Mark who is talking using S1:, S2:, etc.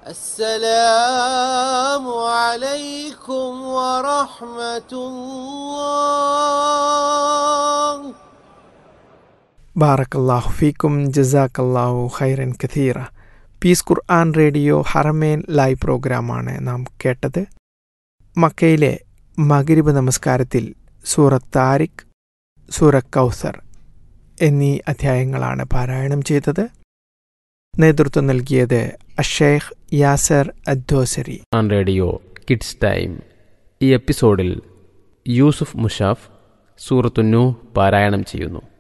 S1: السلام عليكم ورحمة الله
S2: ബാറക്കല്ലാഹു ഫീക്കും ജസാക്കല്ലാഹു ഖൈറൻ കഥീറ peace Quran radio Haramain live പ്രോഗ്രാമാണ് നാം കേട്ടത് മക്കയിലെ മകരിബ് നമസ്കാരത്തിൽ സൂറത്ത് താരിഖ് സൂറത്ത് കൗസർ എന്നീ അധ്യായങ്ങളാണ് പാരായണം ചെയ്തത് നേതൃത്വം നൽകിയത് അഷേഖ് യാസർ അദ്ദോസരി
S3: ആൻ റേഡിയോ കിഡ്സ് ടൈം ഈ എപ്പിസോഡിൽ യൂസുഫ് മുഷാഫ് സൂറത്തുന്നു പാരായണം ചെയ്യുന്നു